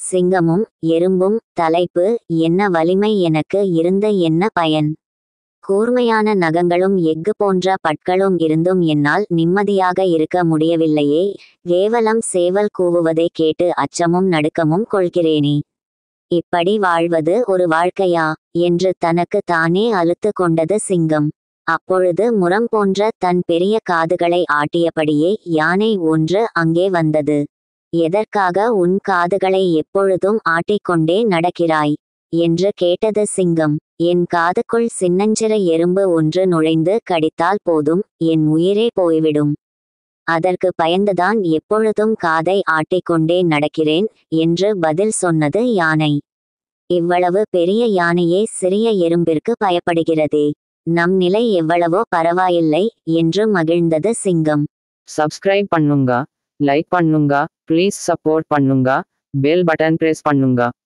சிங்கமும் எறும்பும் தலைப்பு என்ன வலிமை எனக்கு இருந்த என்ன பயன் கூர்மையான நகங்களும் எஃகு போன்ற பற்களும் இருந்தும் என்னால் நிம்மதியாக இருக்க முடியவில்லையே கேவலம் சேவல் கூவுவதை கேட்டு அச்சமும் நடுக்கமும் கொள்கிறேனே இப்படி வாழ்வது ஒரு வாழ்க்கையா என்று தனக்கு தானே அழுத்து கொண்டது சிங்கம் அப்பொழுது முரம் போன்ற தன் பெரிய காதுகளை ஆட்டியபடியே யானை ஒன்று அங்கே வந்தது எதற்காக உன் காதுகளை எப்பொழுதும் ஆட்டிக்கொண்டே நடக்கிறாய் என்று கேட்டது சிங்கம் என் காதுக்குள் சின்னஞ்சிறு எறும்பு ஒன்று நுழைந்து கடித்தால் போதும் என் உயிரே போய்விடும் அதற்கு பயந்துதான் எப்பொழுதும் காதை ஆட்டிக்கொண்டே நடக்கிறேன் என்று பதில் சொன்னது யானை இவ்வளவு பெரிய யானையே சிறிய எறும்பிற்கு பயப்படுகிறதே நம் நிலை எவ்வளவோ பரவாயில்லை என்று மகிழ்ந்தது சிங்கம் சப்ஸ்கிரைப் பண்ணுங்க லைக் பண்ணுங்க ப்ளீஸ் சப்போர்ட் பண்ணுங்க பெல் பட்டன் பிரஸ் பண்ணுங்க